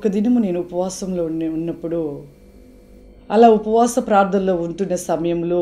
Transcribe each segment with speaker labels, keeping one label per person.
Speaker 1: ఒక దినము నేను ఉపవాసంలో ఉన్న ఉన్నప్పుడు అలా ఉపవాస ప్రార్థనలో ఉంటున్న సమయంలో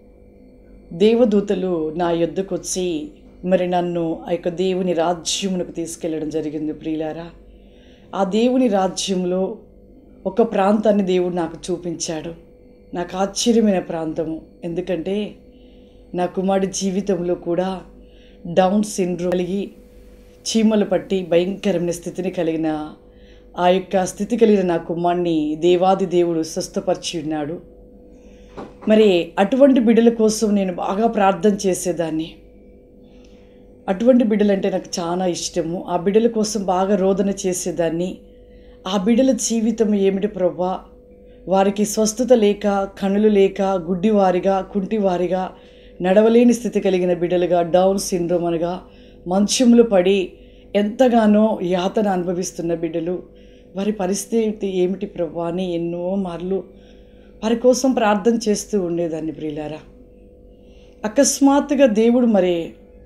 Speaker 1: దేవదూతలు నా యొద్దకు వచ్చి మరి నన్ను ఆ యొక్క దేవుని రాజ్యమునకు తీసుకెళ్ళడం జరిగింది ప్రియులారా ఆ దేవుని రాజ్యంలో ఒక ప్రాంతాన్ని దేవుడు నాకు చూపించాడు నాకు ఆశ్చర్యమైన ప్రాంతము ఎందుకంటే నా కుమారుడి జీవితంలో కూడా డౌన్ సిండ్రోమ్ కలిగి చీమలు పట్టి భయంకరమైన స్థితిని కలిగిన ఆ యొక్క స్థితి కలిగిన నా కుమార్ని దేవాది దేవుడు స్వస్థపరిచి ఉన్నాడు మరి అటువంటి బిడ్డల కోసం నేను బాగా ప్రార్థన చేసేదాన్ని అటువంటి బిడ్డలంటే నాకు చాలా ఇష్టము ఆ బిడ్డల కోసం బాగా రోదన చేసేదాన్ని ఆ బిడ్డల జీవితం ఏమిటి ప్రభా వారికి స్వస్థత లేక కనులు లేక గుడ్డివారిగా కుంటివారిగా నడవలేని స్థితి కలిగిన బిడ్డలుగా డౌన్ సిండ్రోమ్ అనగా మంచంలో పడి ఎంతగానో యాతన అనుభవిస్తున్న బిడ్డలు వారి పరిస్థితి ఏమిటి ప్రభా అని ఎన్నో మార్లు వారి కోసం ప్రార్థన చేస్తూ ఉండేదాన్ని ప్రియులారా అకస్మాత్తుగా దేవుడు మరి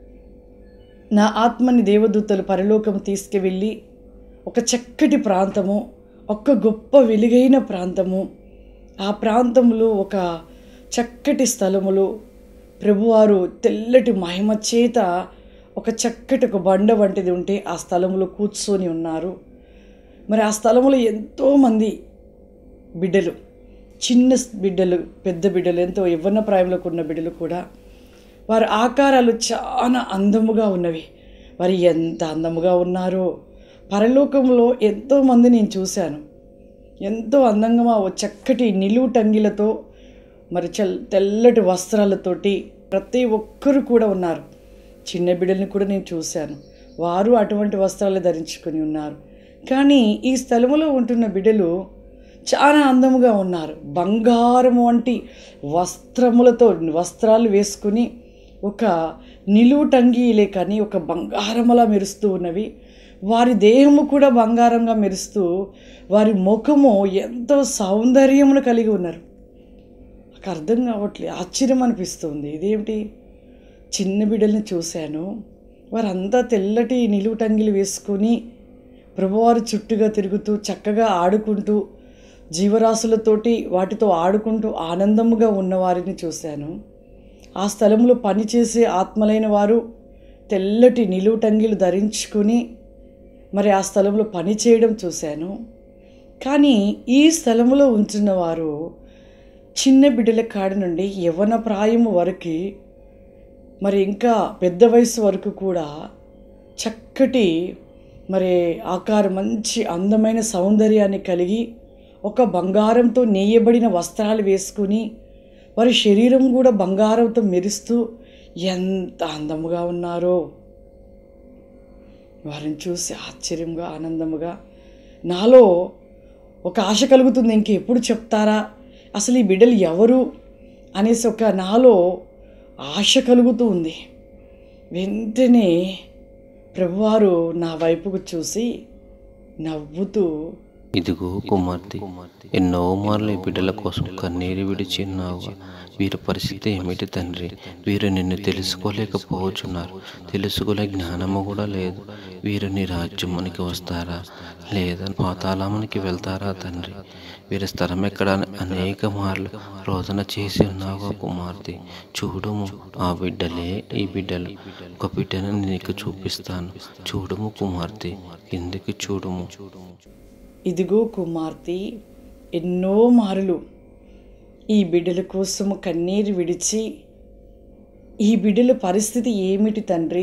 Speaker 1: నా ఆత్మని దేవదూతలు పరలోకం తీసుకువెళ్ళి ఒక చక్కటి ప్రాంతము ఒక గొప్ప వెలుగైన ప్రాంతము ఆ ప్రాంతంలో ఒక చక్కటి స్థలములో ప్రభువారు తెల్లటి మహిమ చేత ఒక చక్కటి ఒక బండ వంటిది ఉంటే ఆ స్థలంలో కూర్చొని ఉన్నారు మరి ఆ స్థలంలో ఎంతోమంది బిడ్డలు చిన్న బిడ్డలు పెద్ద బిడ్డలు ఎంతో యవ్వన ప్రాయంలోకి ఉన్న బిడ్డలు కూడా వారి ఆకారాలు చాలా అందముగా ఉన్నవి వారు ఎంత అందముగా ఉన్నారో పరలోకంలో ఎంతోమంది నేను చూశాను ఎంతో అందంగా ఓ చక్కటి నిలువు టంగిలతో మరి చల్ తెల్లటి వస్త్రాలతోటి ప్రతి ఒక్కరు కూడా ఉన్నారు చిన్న బిడ్డల్ని కూడా నేను చూశాను వారు అటువంటి వస్త్రాలు ధరించుకొని ఉన్నారు కానీ ఈ స్థలములో ఉంటున్న బిడ్డలు చాలా అందముగా ఉన్నారు బంగారం వంటి వస్త్రములతో వస్త్రాలు వేసుకుని ఒక నిలువు టంగీలే కానీ ఒక బంగారములా మెరుస్తూ ఉన్నవి వారి దేహము కూడా బంగారంగా మెరుస్తూ వారి ముఖము ఎంతో సౌందర్యమును కలిగి ఉన్నారు నాకు అర్థం కావట్లేదు ఆశ్చర్యం అనిపిస్తుంది ఇదేమిటి చిన్న బిడ్డల్ని చూశాను వారంతా తెల్లటి నిలువు టంగిలు వేసుకొని ప్రభువారు చుట్టుగా తిరుగుతూ చక్కగా ఆడుకుంటూ జీవరాశులతోటి వాటితో ఆడుకుంటూ ఆనందముగా ఉన్నవారిని చూశాను ఆ స్థలంలో పనిచేసే ఆత్మలైన వారు తెల్లటి నిలువు టంగిలు ధరించుకుని మరి ఆ స్థలంలో పని చేయడం చూశాను కానీ ఈ స్థలంలో ఉంచున్న వారు చిన్న బిడ్డల కాడి నుండి యవన ప్రాయము వరకు మరి ఇంకా పెద్ద వయసు వరకు కూడా చక్కటి మరి ఆకారం మంచి అందమైన సౌందర్యాన్ని కలిగి ఒక బంగారంతో నేయబడిన వస్త్రాలు వేసుకుని వారి శరీరం కూడా బంగారంతో మెరుస్తూ ఎంత అందముగా ఉన్నారో వారిని చూసి ఆశ్చర్యంగా ఆనందముగా నాలో ఒక ఆశ కలుగుతుంది ఇంకెప్పుడు చెప్తారా అసలు ఈ బిడ్డలు ఎవరు అనేసి ఒక నాలో ఆశ కలుగుతూ ఉంది వెంటనే ప్రభువారు నా వైపుకు చూసి నవ్వుతూ
Speaker 2: ఇదిగో కుమార్తె ఎన్నో మార్లు ఈ బిడ్డల కోసం కన్నీరు విడిచి ఉన్నావు వీరి పరిస్థితి ఏమిటి తండ్రి వీరు నిన్ను తెలుసుకోలేకపోవచ్చున్నారు తెలుసుకోలే జ్ఞానము కూడా లేదు వీరు నీ రాజ్యమునికి వస్తారా లేదా పాతాళమునికి వెళ్తారా తండ్రి వీరి స్థలం ఎక్కడ అని అనేక మార్లు రోదన చేసి ఉన్నావు కుమార్తె చూడుము ఆ బిడ్డలే ఈ బిడ్డలు ఒక బిడ్డను నీకు చూపిస్తాను చూడుము కుమార్తె కిందికి చూడుము
Speaker 1: ఇదిగో కుమార్తె ఎన్నో మారులు ఈ బిడ్డల కోసము కన్నీరు విడిచి ఈ బిడ్డల పరిస్థితి ఏమిటి తండ్రి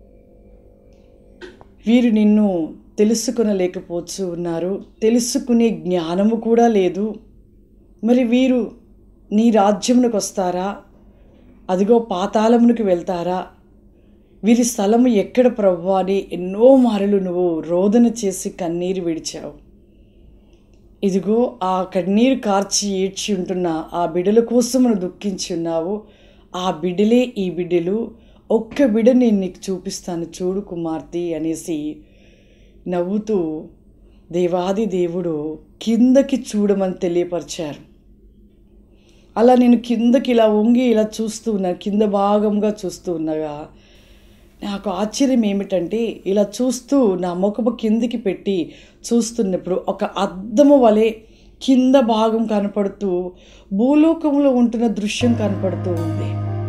Speaker 1: వీరు నిన్ను తెలుసుకొనలేకపోవచ్చు ఉన్నారు తెలుసుకునే జ్ఞానము కూడా లేదు మరి వీరు నీ రాజ్యమునకు వస్తారా అదిగో పాతాళమునికి వెళ్తారా వీరి స్థలము ఎక్కడ ప్రభు అని ఎన్నో మారులు నువ్వు రోదన చేసి కన్నీరు విడిచావు ఇదిగో ఆ కన్నీరు కార్చి ఏడ్చి ఉంటున్న ఆ బిడ్డల కోసం నువ్వు దుఃఖించి ఉన్నావు ఆ బిడ్డలే ఈ బిడ్డలు ఒక్క బిడ్డ నేను నీకు చూపిస్తాను చూడు కుమార్తె అనేసి నవ్వుతూ దేవాది దేవుడు కిందకి చూడమని తెలియపరిచారు అలా నేను కిందకి ఇలా వంగి ఇలా చూస్తూ ఉన్నా కింద భాగంగా చూస్తూ ఉన్నగా నాకు ఆశ్చర్యం ఏమిటంటే ఇలా చూస్తూ నా ముఖము కిందికి పెట్టి చూస్తున్నప్పుడు ఒక అద్దము వలె కింద భాగం కనపడుతూ భూలోకంలో ఉంటున్న దృశ్యం కనపడుతూ ఉంది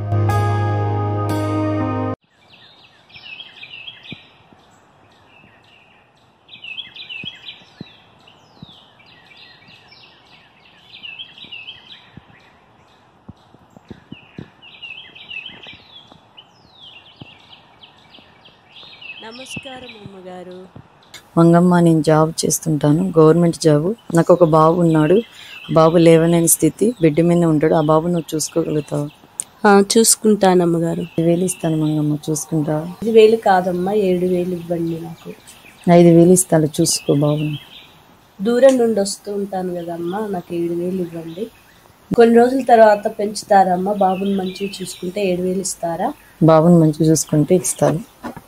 Speaker 3: నమస్కారం అమ్మగారు
Speaker 4: మంగమ్మ నేను జాబ్ చేస్తుంటాను గవర్నమెంట్ జాబ్ నాకు ఒక బాబు ఉన్నాడు ఆ బాబు లేవలేని స్థితి బిడ్డ మీద ఉంటాడు ఆ బాబు నువ్వు చూసుకోగలుగుతావు
Speaker 3: ఆ, చూసుకుంటాను అమ్మగారు
Speaker 4: ఐదు వేలు ఇస్తాను మంగమ్మ చూసుకుంటా
Speaker 3: ఐదు వేలు కాదమ్మా ఏడు వేలు ఇవ్వండి నాకు
Speaker 4: ఐదు వేలు ఇస్తాను చూసుకో బాబుని
Speaker 3: దూరం నుండి వస్తూ ఉంటాను కదమ్మా నాకు ఏడు వేలు ఇవ్వండి కొన్ని రోజుల తర్వాత పెంచుతారమ్మా బాబుని మంచిగా చూసుకుంటే ఏడు వేలు ఇస్తారా
Speaker 4: బాబుని మంచిగా చూసుకుంటే ఇస్తాను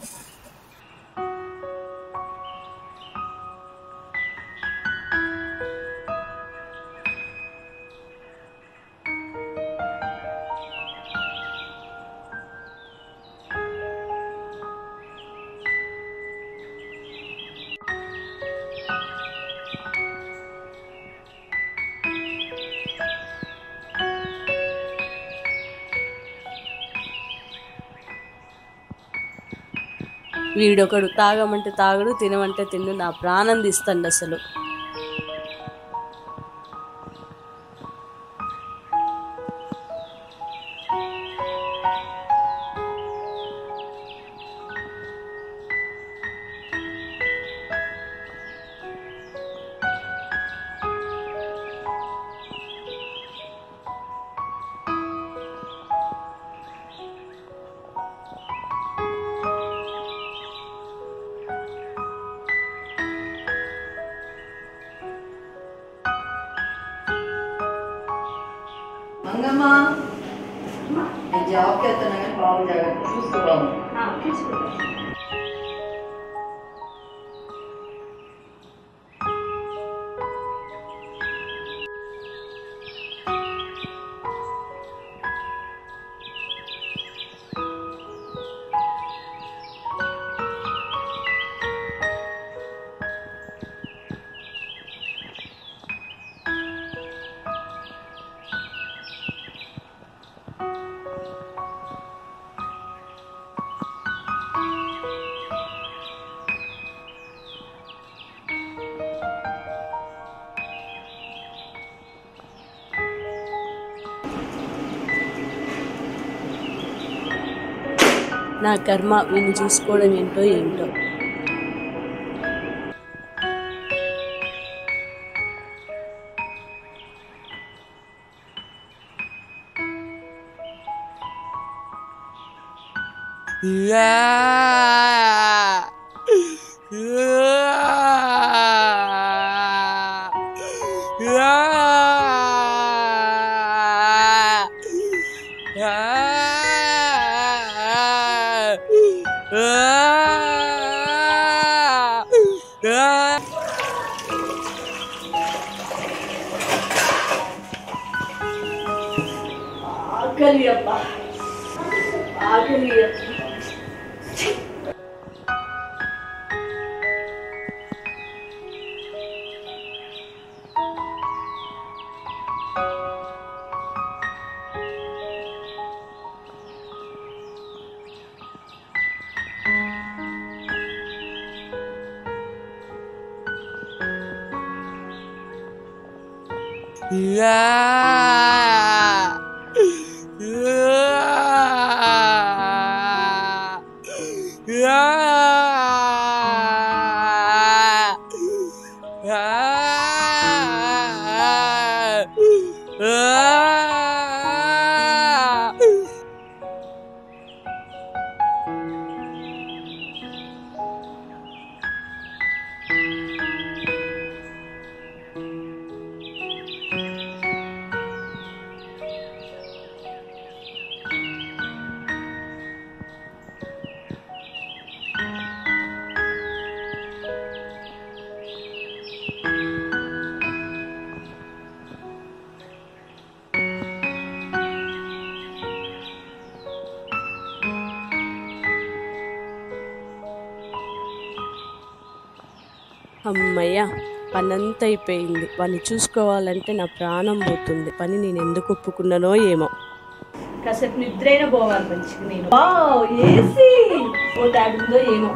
Speaker 3: వీడొకడు తాగమంటే తాగడు తినమంటే తిండు నా ప్రాణం తీస్తాండి అసలు
Speaker 4: మంగమ్మ నేను జాబ్కి వెళ్తున్నా కానీ బాబు జాగ్రత్త చూసుకో బాబు
Speaker 3: నా కర్మ వీళ్ళు చూసుకోవడం ఏంటో ఏంటో ఆకలి అబ్బా ఆకలి అమ్మయ్య పని అంతా అయిపోయింది వాడిని చూసుకోవాలంటే నా ప్రాణం పోతుంది పని నేను ఎందుకు ఒప్పుకున్నానో ఏమో కాసేపు నిద్రైనా పోవాలి మంచిగా నేను ఏసీ ఓ తాగుందో ఏమో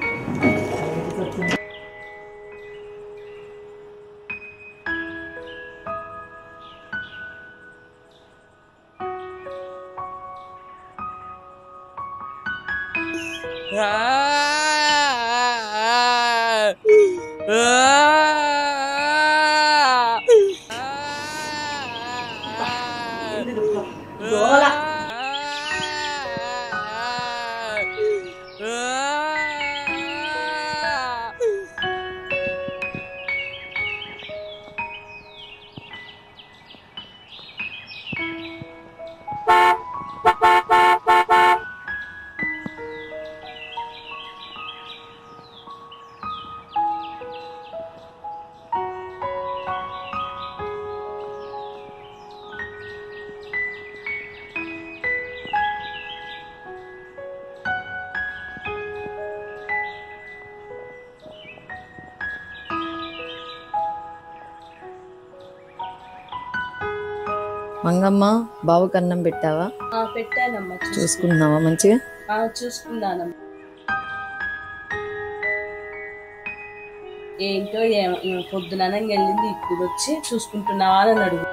Speaker 4: మంగమ్మ బావుకి అన్నం పెట్టావా
Speaker 3: ఆ, పెట్టానమ్మా చూ-
Speaker 4: చూసుకుంటున్నావా మంచిగా
Speaker 3: ఆ, చూసుకున్నానమ్మా ఏంటో ఏమో ఈమె పొద్దుననంగా వెళ్ళింది ఇప్పుడు వచ్చి చూసుకుంటున్నావా అని అడుగు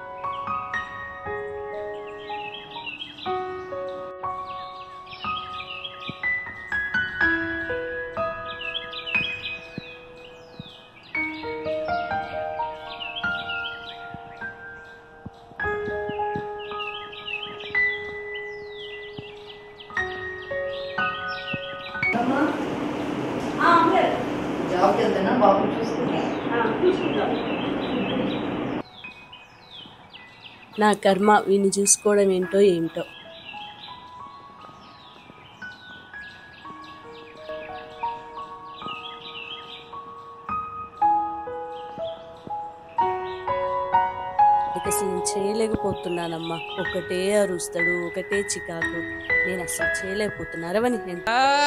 Speaker 4: జాబ్కి వెళ్తున్నా బాబు చూసుకున్నా
Speaker 3: నా కర్మ వీని చూసుకోవడం ఏంటో ఏమిటో ఇక అసలు నేను చేయలేకపోతున్నానమ్మా ఒకటే అరుస్తాడు ఒకటే చికాకు నేను అసలు చేయలేకపోతున్నా అరవని నేను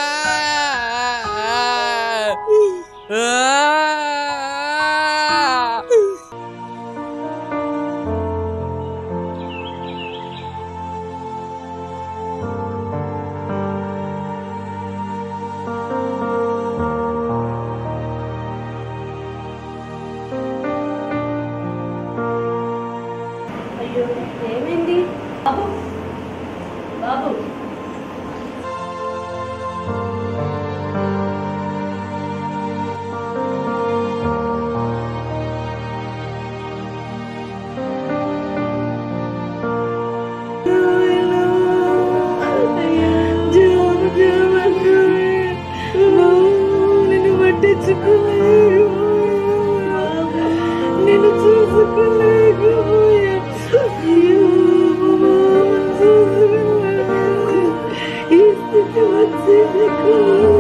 Speaker 3: అయ్యో ఏమైంది బాబు బాబు
Speaker 1: నిన్ను పట్టించుకోలేదు నిన్ను చూసుకోలేకపోయా అయ్యో, చూసుకోలేదు. ఈ స్థితి వచ్చింది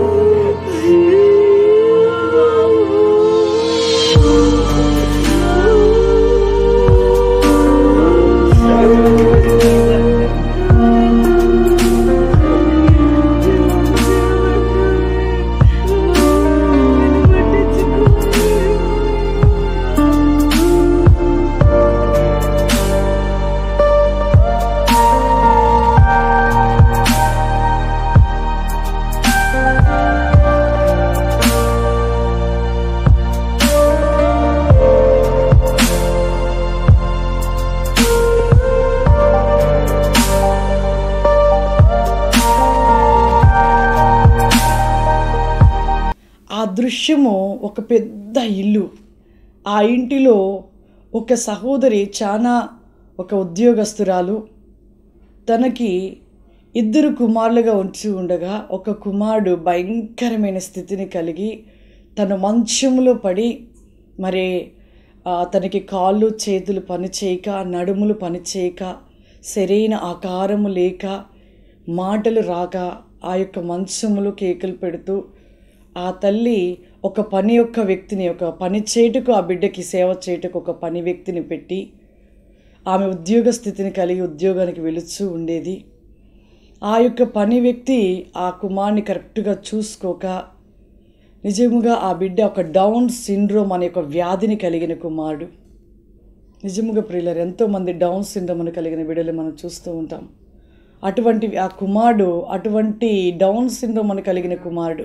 Speaker 1: ఆ దృశ్యము ఒక పెద్ద ఇల్లు ఆ ఇంటిలో ఒక సహోదరి చాలా ఒక ఉద్యోగస్తురాలు తనకి ఇద్దరు కుమారులుగా ఉంచి ఉండగా ఒక కుమారుడు భయంకరమైన స్థితిని కలిగి తను మంచంలో పడి మరి ఆ, తనకి కాళ్ళు చేతులు పనిచేయక నడుములు పనిచేయక సరైన ఆకారము లేక మాటలు రాక ఆ యొక్క మంచములో కేకలు పెడుతూ ఆ తల్లి ఒక పని యొక్క వ్యక్తిని ఒక పని చేటుకు ఆ బిడ్డకి సేవ చేటుకు ఒక పని వ్యక్తిని పెట్టి ఆమె ఉద్యోగ స్థితిని కలిగి ఉద్యోగానికి వెళుతూ ఉండేది ఆ యొక్క పని వ్యక్తి ఆ కుమార్ని కరెక్ట్గా చూసుకోక నిజముగా ఆ బిడ్డ ఒక డౌన్ సిండ్రోమ్ అనే ఒక వ్యాధిని కలిగిన కుమారుడు నిజముగా ప్రియులర్ ఎంతోమంది డౌన్ సిండ్రోమ్ అని కలిగిన బిడ్డలు మనం చూస్తూ ఉంటాం అటువంటి ఆ కుమారుడు అటువంటి డౌన్ సిండ్రోమ్ అని కలిగిన కుమారుడు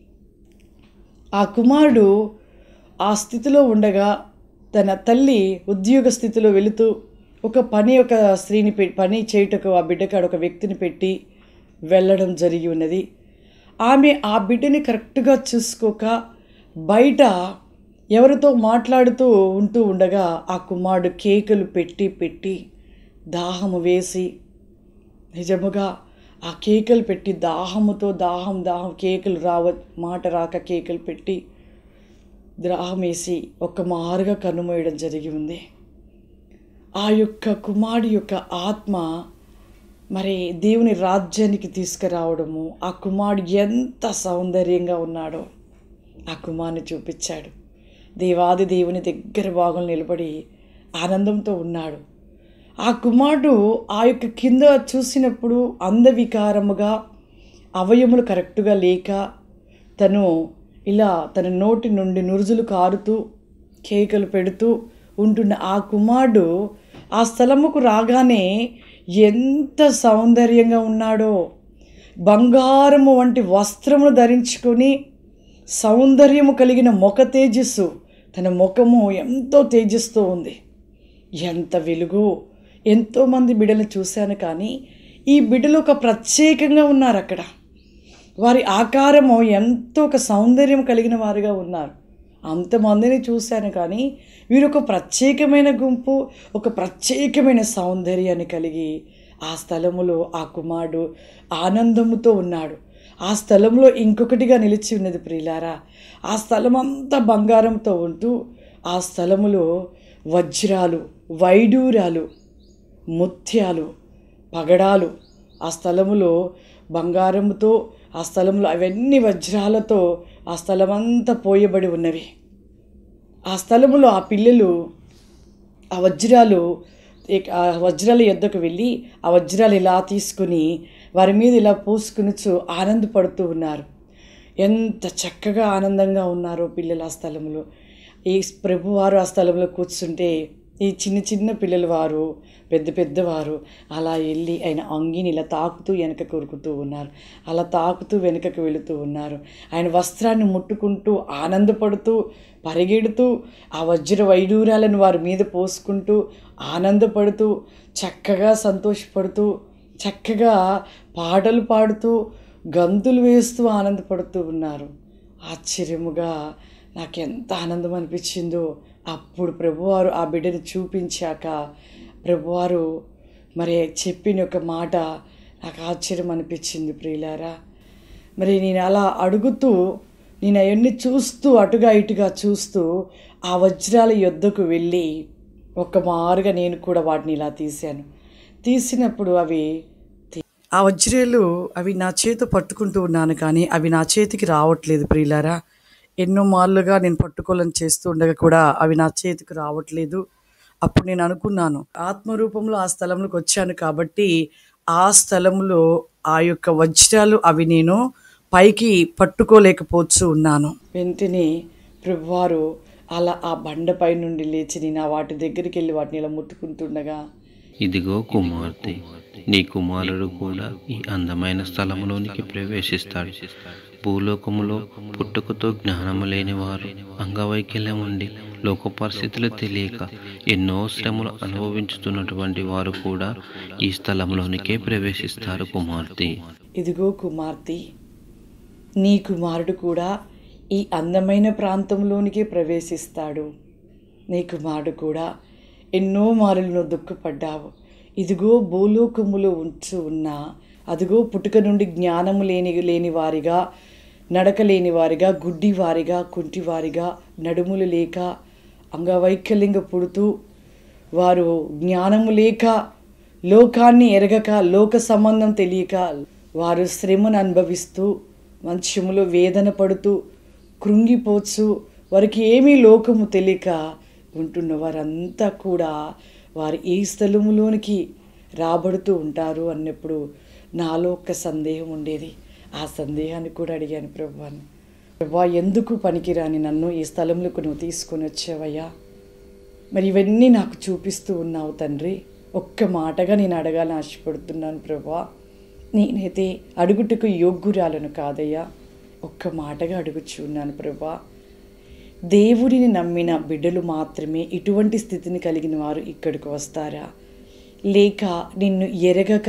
Speaker 1: ఆ కుమారుడు ఆ స్థితిలో ఉండగా తన తల్లి ఉద్యోగ స్థితిలో వెళుతూ ఒక పని ఒక స్త్రీని పె పని చేయుటకు ఆ బిడ్డకాడ ఒక వ్యక్తిని పెట్టి వెళ్ళడం జరిగి ఉన్నది ఆమె ఆ బిడ్డని కరెక్ట్గా చూసుకోక బయట ఎవరితో మాట్లాడుతూ ఉంటూ ఉండగా ఆ కుమారుడు కేకులు పెట్టి పెట్టి దాహము వేసి నిజముగా ఆ కేకలు పెట్టి దాహముతో దాహం దాహం కేకలు రావ మాట రాక కేకలు పెట్టి దాహం వేసి ఒక్క మారుగా కన్నుమూయడం జరిగి ఉంది ఆ యొక్క కుమారుడి యొక్క ఆత్మ మరి దేవుని రాజ్యానికి తీసుకురావడము ఆ కుమారుడు ఎంత సౌందర్యంగా ఉన్నాడో ఆ కుమారుని చూపించాడు దేవాది దేవుని దగ్గర భాగం నిలబడి ఆనందంతో ఉన్నాడు ఆ కుమారుడు ఆ యొక్క కింద చూసినప్పుడు అందవికారముగా అవయములు కరెక్టుగా లేక తను ఇలా తన నోటి నుండి నురుజులు కారుతూ కేకలు పెడుతూ ఉంటున్న ఆ కుమారుడు ఆ స్థలముకు రాగానే ఎంత సౌందర్యంగా ఉన్నాడో బంగారము వంటి వస్త్రమును ధరించుకొని సౌందర్యము కలిగిన ముఖ తేజస్సు తన ముఖము ఎంతో తేజస్తో ఉంది ఎంత వెలుగు ఎంతోమంది బిడ్డలు చూశాను కానీ ఈ బిడ్డలు ఒక ప్రత్యేకంగా ఉన్నారు అక్కడ వారి ఆకారము ఎంతో ఒక సౌందర్యం కలిగిన వారుగా ఉన్నారు అంతమందిని చూశాను కానీ వీరు ఒక ప్రత్యేకమైన గుంపు ఒక ప్రత్యేకమైన సౌందర్యాన్ని కలిగి ఆ స్థలములో ఆ కుమారుడు ఆనందముతో ఉన్నాడు ఆ స్థలంలో ఇంకొకటిగా నిలిచి ఉన్నది ప్రియులారా ఆ స్థలం అంతా బంగారంతో ఉంటూ ఆ స్థలములో వజ్రాలు వైడూరాలు ముత్యాలు పగడాలు ఆ స్థలములో బంగారముతో ఆ స్థలంలో అవన్నీ వజ్రాలతో ఆ స్థలమంతా పోయబడి ఉన్నవి ఆ స్థలములో ఆ పిల్లలు ఆ వజ్రాలు ఇక- ఆ వజ్రాల యొద్దకు వెళ్ళి ఆ వజ్రాలు ఇలా తీసుకుని వారి మీద ఇలా పూసుకునిచు ఆనందపడుతూ ఉన్నారు ఎంత చక్కగా ఆనందంగా ఉన్నారో పిల్లలు ఆ స్థలంలో ఈ ప్రభువారు ఆ స్థలంలో కూర్చుంటే ఈ చిన్న చిన్న పిల్లల వారు పెద్ద పెద్దవారు అలా వెళ్ళి ఆయన అంగిని ఇలా తాకుతూ వెనక కొరుకుతూ ఉన్నారు అలా తాకుతూ వెనుకకు వెళుతూ ఉన్నారు ఆయన వస్త్రాన్ని ముట్టుకుంటూ ఆనందపడుతూ పరిగెడుతూ ఆ వజ్ర వైడూరాలను వారి మీద పోసుకుంటూ ఆనందపడుతూ చక్కగా సంతోషపడుతూ చక్కగా పాటలు పాడుతూ గంతులు వేస్తూ ఆనందపడుతూ ఉన్నారు ఆశ్చర్యముగా నాకు ఎంత ఆనందం అనిపించిందో అప్పుడు ప్రభువారు ఆ బిడ్డను చూపించాక ప్రభువారు మరి చెప్పిన ఒక మాట నాకు ఆశ్చర్యం అనిపించింది ప్రియులారా మరి నేను అలా అడుగుతూ నేను అవన్నీ చూస్తూ అటుగా ఇటుగా చూస్తూ ఆ వజ్రాల యొద్దకు వెళ్ళి ఒక్క మారుగా నేను కూడా వాటిని ఇలా తీశాను తీసినప్పుడు అవి ఆ వజ్రాలు అవి నా చేతి పట్టుకుంటూ ఉన్నాను కానీ అవి నా చేతికి రావట్లేదు ప్రియులారా ఎన్నో మార్లుగా నేను పట్టుకోవాలని చేస్తూ ఉండగా కూడా అవి నా చేతికి రావట్లేదు అప్పుడు నేను అనుకున్నాను ఆత్మరూపంలో ఆ స్థలంలోకి వచ్చాను కాబట్టి ఆ స్థలంలో ఆ యొక్క వజ్రాలు అవి నేను పైకి పట్టుకోలేకపోవచ్చు ఉన్నాను వెంటనే ప్రభువారు అలా ఆ బండపై నుండి లేచి నేను ఆ వాటి దగ్గరికి వెళ్ళి వాటిని ఇలా ముట్టుకుంటుండగా
Speaker 2: ఇదిగో కుమార్తె నీ కుమారుడు కూడా ఈ అందమైన స్థలములోనికి ప్రవేశిస్తాడు భూలోకములో పుట్టుకతో జ్ఞానము లేని వారు అంగవైకల్యం ఉండి లోక పరిస్థితులు తెలియక ఎన్నో శ్రమలు అనుభవించుతున్నటువంటి వారు కూడా ఈ స్థలంలోనికే ప్రవేశిస్తారు కుమార్తె
Speaker 1: ఇదిగో కుమార్తె నీ కుమారుడు కూడా ఈ అందమైన ప్రాంతంలోనికి ప్రవేశిస్తాడు నీ కుమారుడు కూడా ఎన్నో మారులను దుఃఖపడ్డావు ఇదిగో భూలోకములో ఉంచు ఉన్న అదిగో పుట్టుక నుండి జ్ఞానము లేని లేని వారిగా నడక లేని వారిగా గుడ్డి వారిగా కుంటి వారిగా నడుములు లేక అంగవైకల్యంగా పుడుతూ వారు జ్ఞానము లేక లోకాన్ని ఎరగక లోక సంబంధం తెలియక వారు శ్రమను అనుభవిస్తూ మంచములో వేదన పడుతూ కృంగిపోవచ్చు వారికి ఏమీ లోకము తెలియక ఉంటున్న వారంతా కూడా వారు ఈ స్థలములోనికి రాబడుతూ ఉంటారు అన్నప్పుడు నాలో ఒక సందేహం ఉండేది ఆ సందేహాన్ని కూడా అడిగాను ప్రభువాను ప్రభా ఎందుకు పనికిరాని నన్ను ఈ స్థలంలోకి నువ్వు తీసుకొని వచ్చావయ్యా మరి ఇవన్నీ నాకు చూపిస్తూ ఉన్నావు తండ్రి ఒక్క మాటగా నేను అడగాలని ఆశపడుతున్నాను ప్రభా నేనైతే అడుగుటకు యోగ్యురాలను కాదయ్యా ఒక్క మాటగా అడుగుచున్నాను ప్రభా దేవుడిని నమ్మిన బిడ్డలు మాత్రమే ఇటువంటి స్థితిని కలిగిన వారు ఇక్కడికి వస్తారా లేక నిన్ను ఎరగక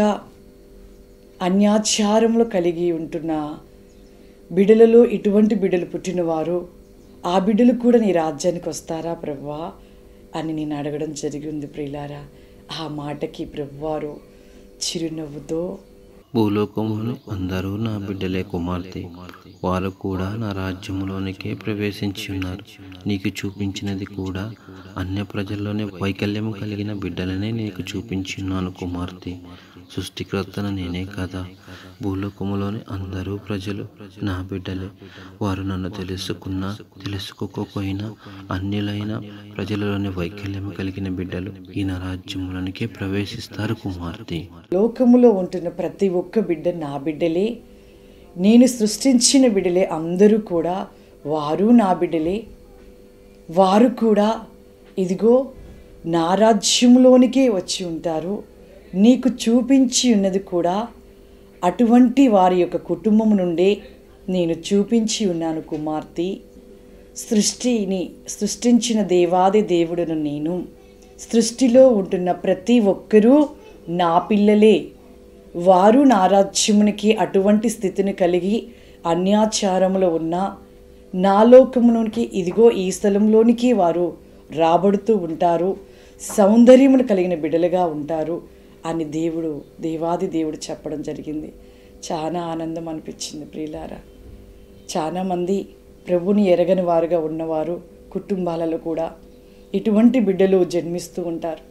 Speaker 1: అన్యాచారంలో కలిగి ఉంటున్న బిడలలో ఇటువంటి బిడ్డలు పుట్టినవారు ఆ బిడ్డలు కూడా నీ రాజ్యానికి వస్తారా ప్రభువా అని నేను అడగడం జరిగింది ప్రియులారా ఆ మాటకి ప్రభువారు చిరునవ్వుతో
Speaker 2: భూలోకమును అందరూ నా బిడ్డలే కుమార్తె వారు కూడా నా రాజ్యములోనికే ప్రవేశించి ఉన్నారు నీకు చూపించినది కూడా అన్య ప్రజల్లోనే వైకల్యము కలిగిన బిడ్డలనే నీకు చూపించున్నాను కుమార్తె సృష్టికర్తన నేనే కదా భూలోకములోని అందరూ ప్రజలు నా బిడ్డలే వారు నన్ను తెలుసుకున్నా తెలుసుకోకపోయినా అన్యులైన ప్రజలలోని వైకల్యము కలిగిన బిడ్డలు ఈ నా రాజ్యములోనికే ప్రవేశిస్తారు కుమార్తె
Speaker 1: లోకములో ఉంటున్న ప్రతి ఒక్క బిడ్డ నా బిడ్డలే నేను సృష్టించిన బిడ్డలే అందరూ కూడా వారు నా బిడ్డలే వారు కూడా ఇదిగో నా రాజ్యంలోనికే వచ్చి ఉంటారు నీకు చూపించి ఉన్నది కూడా అటువంటి వారి యొక్క కుటుంబం నుండే నేను చూపించి ఉన్నాను కుమార్తె సృష్టిని సృష్టించిన దేవాది దేవుడును నేను సృష్టిలో ఉంటున్న ప్రతి ఒక్కరూ నా పిల్లలే వారు నా రాజ్యమునికి అటువంటి స్థితిని కలిగి అన్యాచారములో ఉన్న నా లోకములోనికి ఇదిగో ఈ స్థలంలోనికి వారు రాబడుతూ ఉంటారు సౌందర్యమును కలిగిన బిడలుగా ఉంటారు అని దేవుడు దేవాది దేవుడు చెప్పడం జరిగింది చాలా ఆనందం అనిపించింది ప్రియులారా చాలామంది ప్రభుని ఎరగని వారుగా ఉన్నవారు కుటుంబాలలో కూడా ఇటువంటి బిడ్డలు జన్మిస్తూ ఉంటారు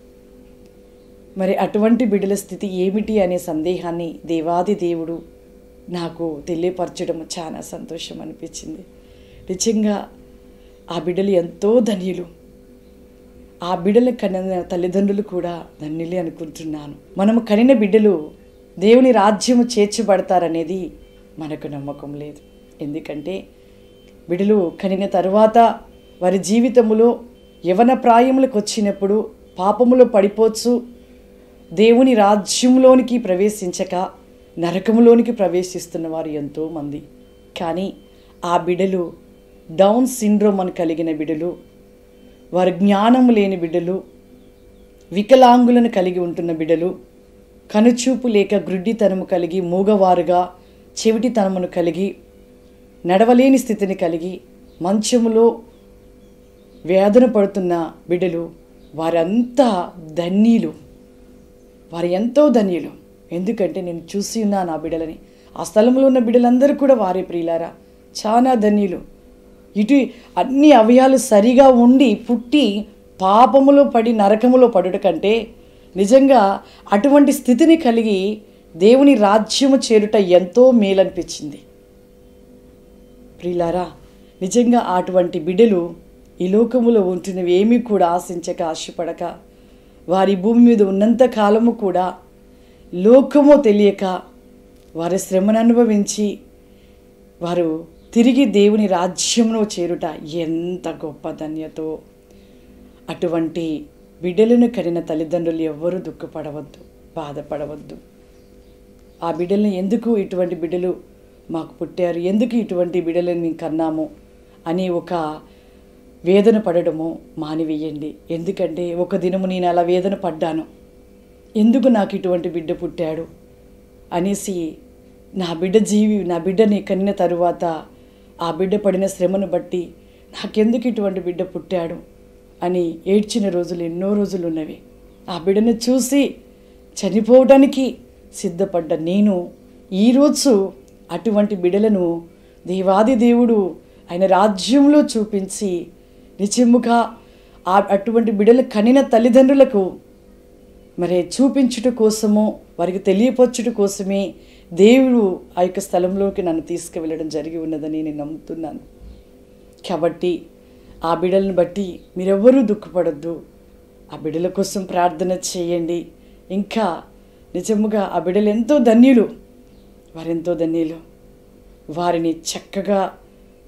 Speaker 1: మరి అటువంటి బిడ్డల స్థితి ఏమిటి అనే సందేహాన్ని దేవాది దేవుడు నాకు తెలియపరచడం చాలా సంతోషం అనిపించింది నిజంగా ఆ బిడ్డలు ఎంతో ధన్యులు ఆ బిడ్డల కనిన తల్లిదండ్రులు కూడా ధన్యులే అనుకుంటున్నాను మనము కనిన బిడ్డలు దేవుని రాజ్యము చేర్చబడతారనేది మనకు నమ్మకం లేదు ఎందుకంటే బిడ్డలు కనిన తరువాత వారి జీవితములో యవన ప్రాయములకు వచ్చినప్పుడు పాపములో పడిపోవచ్చు దేవుని రాజ్యంలోనికి ప్రవేశించక నరకములోనికి ప్రవేశిస్తున్న వారు ఎంతోమంది కానీ ఆ బిడలు డౌన్ సిండ్రోమ్ అని కలిగిన బిడలు వారి జ్ఞానం లేని బిడ్డలు వికలాంగులను కలిగి ఉంటున్న బిడ్డలు కనుచూపు లేక గ్రుడ్డితనము కలిగి మూగవారుగా చెవిటితనమును కలిగి నడవలేని స్థితిని కలిగి మంచములో వేదన పడుతున్న బిడ్డలు వారంతా ధన్యులు వారు ఎంతో ధన్యులు ఎందుకంటే నేను చూసి ఉన్నాను ఆ బిడ్డలని ఆ స్థలంలో ఉన్న బిడ్డలందరూ కూడా వారే ప్రియులారా చాలా ధన్యులు ఇటు అన్ని అవయాలు సరిగా ఉండి పుట్టి పాపములో పడి నరకములో పడుట కంటే నిజంగా అటువంటి స్థితిని కలిగి దేవుని రాజ్యము చేరుట ఎంతో మేలనిపించింది ప్రియులారా నిజంగా అటువంటి బిడ్డలు ఈ లోకములో ఉంటున్నవి ఏమీ కూడా ఆశించక ఆశపడక వారి భూమి మీద ఉన్నంత కాలము కూడా లోకమో తెలియక వారి శ్రమను అనుభవించి వారు తిరిగి దేవుని రాజ్యంలో చేరుట ఎంత గొప్ప ధన్యతో అటువంటి బిడ్డలను కనిన తల్లిదండ్రులు ఎవ్వరూ దుఃఖపడవద్దు బాధపడవద్దు ఆ బిడ్డలను ఎందుకు ఇటువంటి బిడ్డలు మాకు పుట్టారు ఎందుకు ఇటువంటి బిడ్డలను మేము కన్నాము అని ఒక వేదన పడడము మానివేయండి ఎందుకంటే ఒక దినము నేను అలా వేదన పడ్డాను ఎందుకు నాకు ఇటువంటి బిడ్డ పుట్టాడు అనేసి నా బిడ్డ జీవి నా బిడ్డని కనిన తరువాత ఆ బిడ్డ పడిన శ్రమను బట్టి నాకెందుకు ఇటువంటి బిడ్డ పుట్టాడు అని ఏడ్చిన రోజులు ఎన్నో రోజులు ఉన్నవి ఆ బిడ్డను చూసి చనిపోవడానికి సిద్ధపడ్డ నేను ఈరోజు అటువంటి బిడలను దేవాది దేవుడు ఆయన రాజ్యంలో చూపించి నిజముగా ఆ అటువంటి బిడలు కనిన తల్లిదండ్రులకు మరి చూపించుట కోసము వారికి తెలియపరచుట కోసమే దేవుడు ఆ యొక్క స్థలంలోకి నన్ను తీసుకువెళ్ళడం జరిగి ఉన్నదని నేను నమ్ముతున్నాను కాబట్టి ఆ బిడలను బట్టి మీరెవ్వరూ దుఃఖపడద్దు ఆ బిడల కోసం ప్రార్థన చేయండి ఇంకా నిజముగా ఆ బిడలు ఎంతో ధన్యులు వారెంతో ధన్యులు వారిని చక్కగా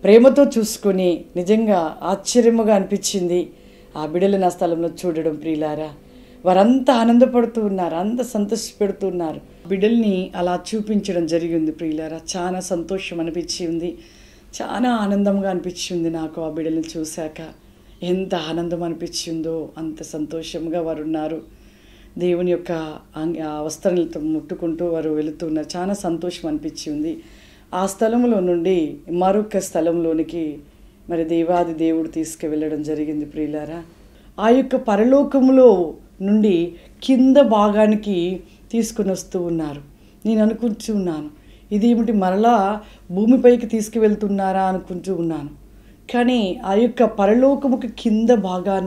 Speaker 1: ప్రేమతో చూసుకొని నిజంగా ఆశ్చర్యముగా అనిపించింది ఆ బిడలు నా స్థలంలో చూడడం ప్రియులారా వారంతా ఆనందపడుతూ ఉన్నారు అంత సంతోషపెడుతూ ఉన్నారు బిడ్డల్ని అలా చూపించడం జరిగింది ప్రియులారా చాలా సంతోషం అనిపించింది చాలా ఆనందంగా అనిపించింది నాకు ఆ బిడ్డల్ని చూశాక ఎంత ఆనందం అనిపించిందో అంత సంతోషంగా వారు ఉన్నారు దేవుని యొక్క అంగ- ఆ వస్త్రాలతో ముట్టుకుంటూ వారు వెళుతున్నారు చాలా సంతోషం అనిపించింది ఆ స్థలంలో నుండి మరొక స్థలంలోనికి మరి దేవాది దేవుడు తీసుకువెళ్ళడం జరిగింది ప్రియులారా ఆ యొక్క పరలోకములో నుండి కింద భాగానికి తీసుకుని వస్తూ ఉన్నారు నేను అనుకుంటూ ఉన్నాను ఇదేమిటి మరలా భూమిపైకి తీసుకువెళ్తున్నారా అనుకుంటూ ఉన్నాను కానీ ఆ యొక్క పరలోకముకి కింద భాగాన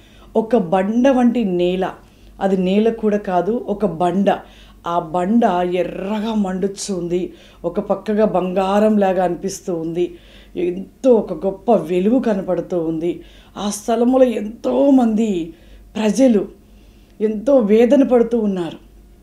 Speaker 1: ఒక బండ వంటి నేల అది నేల కూడా కాదు ఒక బండ ఆ బండ ఎర్రగా మండుతుంది ఒక పక్కగా బంగారం లాగా అనిపిస్తూ ఉంది ఎంతో ఒక గొప్ప వెలుగు కనపడుతూ ఉంది ఆ స్థలములో ఎంతోమంది ప్రజలు ఎంతో వేదన పడుతూ ఉన్నారు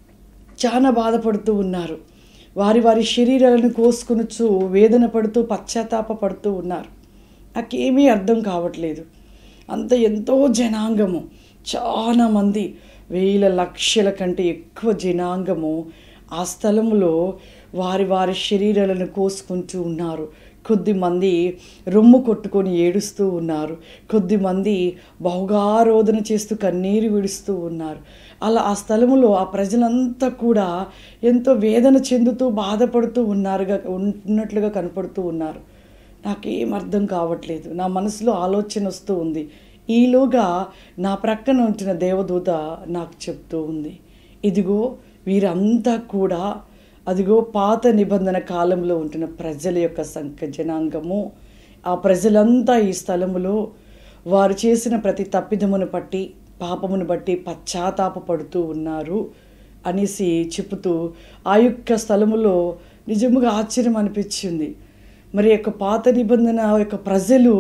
Speaker 1: చాలా బాధపడుతూ ఉన్నారు వారి వారి శరీరాలను కోసుకొనుచు వేదన పడుతూ పశ్చాత్తాప పడుతూ ఉన్నారు నాకేమీ అర్థం కావట్లేదు అంత ఎంతో జనాంగము చాలా మంది వేల లక్షల కంటే ఎక్కువ జనాంగము ఆ స్థలములో వారి వారి శరీరాలను కోసుకుంటూ ఉన్నారు కొద్దిమంది రొమ్ము కొట్టుకొని ఏడుస్తూ ఉన్నారు కొద్దిమంది బహుగారోధన చేస్తూ కన్నీరు విడుస్తూ ఉన్నారు అలా ఆ స్థలములో ఆ ప్రజలంతా కూడా ఎంతో వేదన చెందుతూ బాధపడుతూ ఉన్నారుగా ఉన్నట్లుగా కనపడుతూ ఉన్నారు నాకేం అర్థం కావట్లేదు నా మనసులో ఆలోచన వస్తూ ఉంది ఈలోగా నా ప్రక్కన ఉంచిన దేవదూత నాకు చెప్తూ ఉంది ఇదిగో వీరంతా కూడా అదిగో పాత నిబంధన కాలంలో ఉంటున్న ప్రజల యొక్క సంఖ్య జనాంగము ఆ ప్రజలంతా ఈ స్థలములో వారు చేసిన ప్రతి తప్పిదమును బట్టి పాపమును బట్టి పశ్చాత్తాప పడుతూ ఉన్నారు అనేసి చెబుతూ ఆ యొక్క స్థలములో నిజముగా ఆశ్చర్యం అనిపించింది మరి యొక్క పాత నిబంధన యొక్క ప్రజలు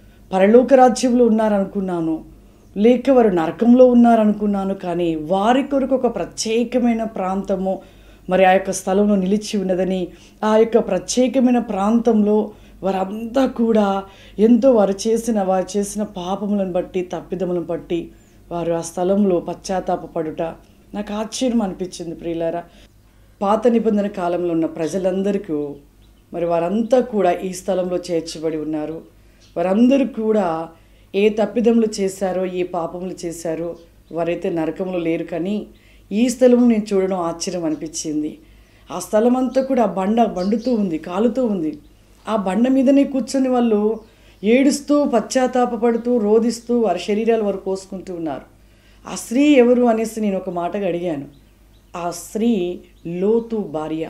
Speaker 1: పరలోక రాజ్యంలో ఉన్నారనుకున్నాను లేక వారు నరకంలో ఉన్నారనుకున్నాను కానీ వారి కొరకు ఒక ప్రత్యేకమైన ప్రాంతము మరి ఆ యొక్క స్థలంలో నిలిచి ఉన్నదని ఆ యొక్క ప్రత్యేకమైన ప్రాంతంలో వారంతా కూడా ఎంతో వారు చేసిన వారు చేసిన పాపములను బట్టి తప్పిదములను బట్టి వారు ఆ స్థలంలో పశ్చాత్తాపపడుట నాకు ఆశ్చర్యం అనిపించింది ప్రియులారా పాత నిబంధన కాలంలో ఉన్న ప్రజలందరికీ మరి వారంతా కూడా ఈ స్థలంలో చేర్చబడి ఉన్నారు వారందరూ కూడా ఏ తప్పిదములు చేశారో ఏ పాపములు చేశారో వారైతే నరకంలో లేరు కానీ ఈ స్థలం నేను చూడడం ఆశ్చర్యం అనిపించింది ఆ స్థలం అంతా కూడా ఆ బండ బండుతూ ఉంది కాలుతూ ఉంది ఆ బండ మీదనే కూర్చొని వాళ్ళు ఏడుస్తూ పశ్చాత్తాపపడుతూ రోధిస్తూ వారి శరీరాలు వారు కోసుకుంటూ ఉన్నారు ఆ స్త్రీ ఎవరు అనేసి నేను ఒక మాటగా అడిగాను ఆ స్త్రీ లోతు భార్య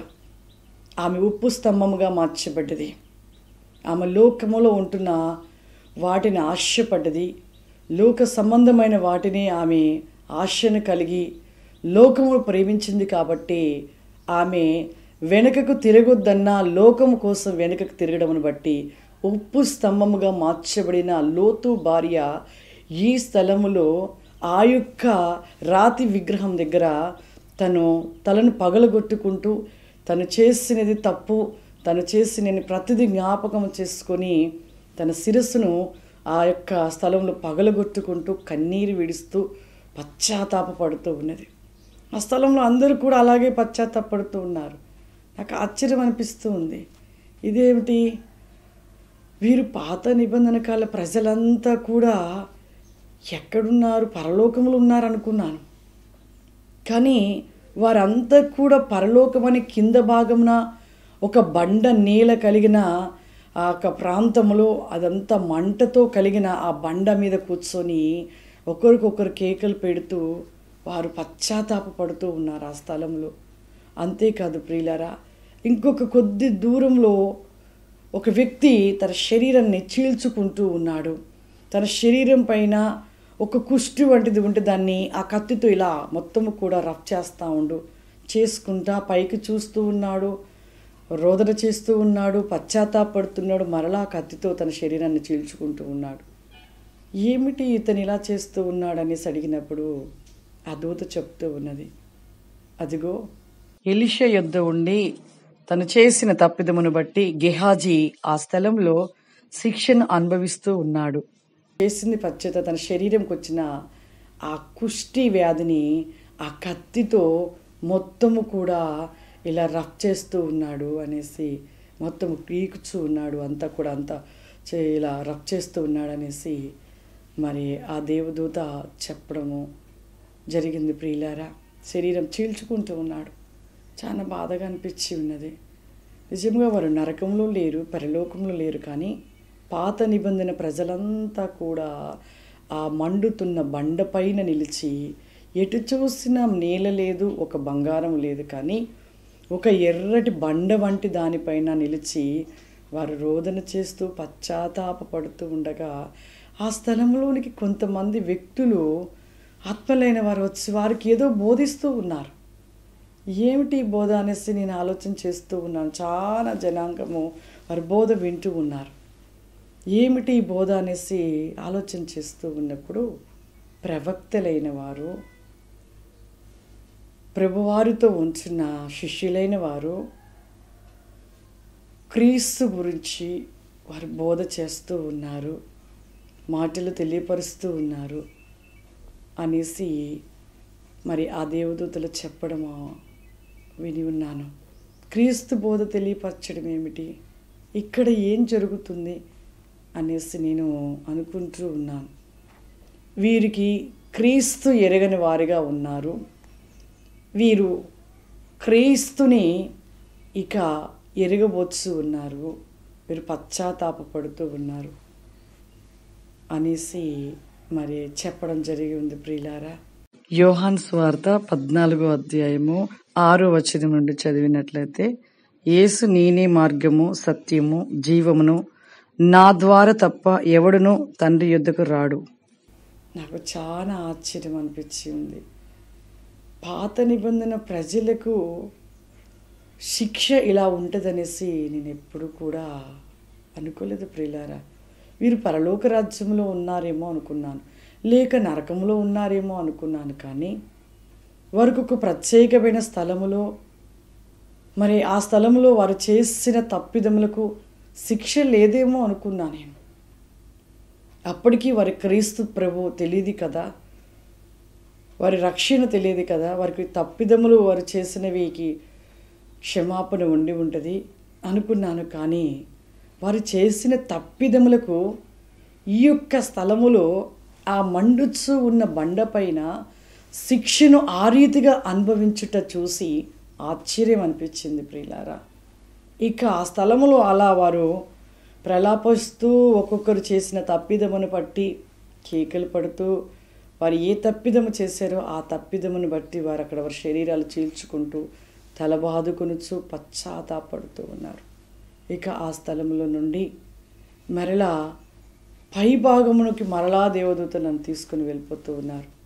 Speaker 1: ఆమె ఉప్పు స్తంభముగా మార్చబడ్డది ఆమె లోకములో ఉంటున్న వాటిని ఆశపడ్డది లోక సంబంధమైన వాటిని ఆమె ఆశను కలిగి లోకమును ప్రేమించింది కాబట్టి ఆమె వెనుకకు తిరగొద్దన్న లోకము కోసం వెనుకకు తిరగడమును బట్టి ఉప్పు స్తంభముగా మార్చబడిన లోతు భార్య ఈ స్థలములో ఆ యొక్క రాతి విగ్రహం దగ్గర తను తలను పగలగొట్టుకుంటూ తను చేసినది తప్పు తను చేసిన ప్రతిదీ జ్ఞాపకం చేసుకొని తన శిరస్సును ఆ యొక్క స్థలంలో పగలగొట్టుకుంటూ కన్నీరు విడుస్తూ పశ్చాత్తాపడుతూ ఉన్నది ఆ స్థలంలో అందరూ కూడా అలాగే పశ్చాత్తాపడుతూ ఉన్నారు నాకు ఆశ్చర్యం అనిపిస్తూ ఉంది ఇదేమిటి వీరు పాత నిబంధన కాల ప్రజలంతా కూడా ఎక్కడున్నారు పరలోకములు ఉన్నారనుకున్నాను కానీ వారంతా కూడా పరలోకమని కింద భాగమున ఒక బండ నేల కలిగిన ఆ యొక్క ప్రాంతంలో అదంతా మంటతో కలిగిన ఆ బండ మీద కూర్చొని ఒకరికొకరు కేకలు పెడుతూ వారు పశ్చాత్తాప పడుతూ ఉన్నారు ఆ స్థలంలో అంతేకాదు ప్రియులారా ఇంకొక కొద్ది దూరంలో ఒక వ్యక్తి తన శరీరాన్ని చీల్చుకుంటూ ఉన్నాడు తన శరీరం పైన ఒక కుష్టి వంటిది ఉంటే దాన్ని ఆ కత్తితో ఇలా మొత్తము కూడా రఫ్ చేస్తూ ఉండు చేసుకుంటా పైకి చూస్తూ ఉన్నాడు రోదన చేస్తూ ఉన్నాడు పశ్చాత్తాపడుతున్నాడు మరలా ఆ కత్తితో తన శరీరాన్ని చీల్చుకుంటూ ఉన్నాడు ఏమిటి ఇతను ఇలా చేస్తూ ఉన్నాడు అనేసి అడిగినప్పుడు ఆ దూత చెప్తూ ఉన్నది అదిగో ఎలిషా యొద్ద ఉండి తను చేసిన తప్పిదమును బట్టి గెహాజీ ఆ స్థలంలో శిక్షను అనుభవిస్తూ ఉన్నాడు చేసింది పశ్చాత్త తన శరీరంకి వచ్చిన ఆ కుష్టి వ్యాధిని ఆ కత్తితో మొత్తము కూడా ఇలా రఫ్ చేస్తూ ఉన్నాడు అనేసి మొత్తం పీకుచూ ఉన్నాడు అంతా కూడా అంతా చే- ఇలా రఫ్ చేస్తూ ఉన్నాడు అనేసి మరి ఆ దేవదూత చెప్పడము జరిగింది ప్రియులారా శరీరం చీల్చుకుంటూ ఉన్నాడు చాలా బాధగా అనిపించి ఉన్నది నిజంగా వారు నరకంలో లేరు పరలోకంలో లేరు కానీ పాత నిబంధన ప్రజలంతా కూడా ఆ మండుతున్న బండపైన నిలిచి ఎటు చూసినా నేల లేదు ఒక బంగారం లేదు కానీ ఒక ఎర్రటి బండ వంటి దానిపైన నిలిచి వారు రోదన చేస్తూ పశ్చాత్తాపపడుతూ ఉండగా ఆ స్థలంలోనికి కొంతమంది వ్యక్తులు ఆత్మలైన వారు వచ్చి వారికి ఏదో బోధిస్తూ ఉన్నారు ఏమిటి ఈ బోధ అనేసి నేను ఆలోచన చేస్తూ ఉన్నాను చాలా జనాంగము వారి బోధ వింటూ ఉన్నారు ఏమిటి ఈ బోధ అనేసి ఆలోచన చేస్తూ ఉన్నప్పుడు ప్రవక్తలైన వారు ప్రభువారితో ఉంచిన శిష్యులైన వారు క్రీస్తు గురించి వారు బోధ చేస్తూ ఉన్నారు మాటలు తెలియపరుస్తూ ఉన్నారు అనేసి మరి ఆ దేవదూతలు చెప్పడము విని ఉన్నాను క్రీస్తు బోధ తెలియపరచడం ఏమిటి ఇక్కడ ఏం జరుగుతుంది అనేసి నేను అనుకుంటూ ఉన్నాను వీరికి క్రీస్తు ఎరగని వారిగా ఉన్నారు వీరు క్రీస్తుని ఇక ఎరగబోచ్చు ఉన్నారు వీరు పశ్చాత్తాపపడుతూ ఉన్నారు అనేసి మరి చెప్పడం జరిగి ఉంది ప్రియులారా యోహాన్ స్వార్త పద్నాలుగో అధ్యాయము ఆరో వచనం నుండి చదివినట్లయితే యేసు నేనే మార్గము సత్యము జీవమును నా ద్వారా తప్ప ఎవడును తండ్రి యొద్దకు రాడు నాకు చాలా ఆశ్చర్యం అనిపించింది పాత నిబంధన ప్రజలకు శిక్ష ఇలా ఉంటుందనేసి నేను ఎప్పుడు కూడా అనుకోలేదు ప్రియులారా వీరు పరలోక రాజ్యంలో ఉన్నారేమో అనుకున్నాను లేక నరకంలో ఉన్నారేమో అనుకున్నాను కానీ వారికి ఒక ప్రత్యేకమైన స్థలములో మరి ఆ స్థలంలో వారు చేసిన తప్పిదములకు శిక్ష లేదేమో అనుకున్నా నేను అప్పటికీ వారి క్రీస్తు ప్రభు తెలియదు కదా వారి రక్షణ తెలియదు కదా వారికి తప్పిదములు వారు చేసినవికి క్షమాపణ ఉండి ఉంటుంది అనుకున్నాను కానీ వారు చేసిన తప్పిదములకు ఈ యొక్క స్థలములో ఆ మండుచు ఉన్న బండపైన శిక్షను ఆ రీతిగా అనుభవించుట చూసి ఆశ్చర్యం అనిపించింది ప్రియులారా ఇక ఆ స్థలములో అలా వారు ప్రలాపిస్తూ ఒక్కొక్కరు చేసిన తప్పిదమును బట్టి కేకలు పడుతూ వారు ఏ తప్పిదము చేశారో ఆ తప్పిదమును బట్టి వారు అక్కడ వారి శరీరాలు చీల్చుకుంటూ తలబాదుకొనుచు పశ్చాత్తాపడుతూ ఉన్నారు ఇక ఆ స్థలంలో నుండి మరలా పై భాగమునకి మరలా దేవదూత నన్ను తీసుకుని వెళ్ళిపోతూ ఉన్నారు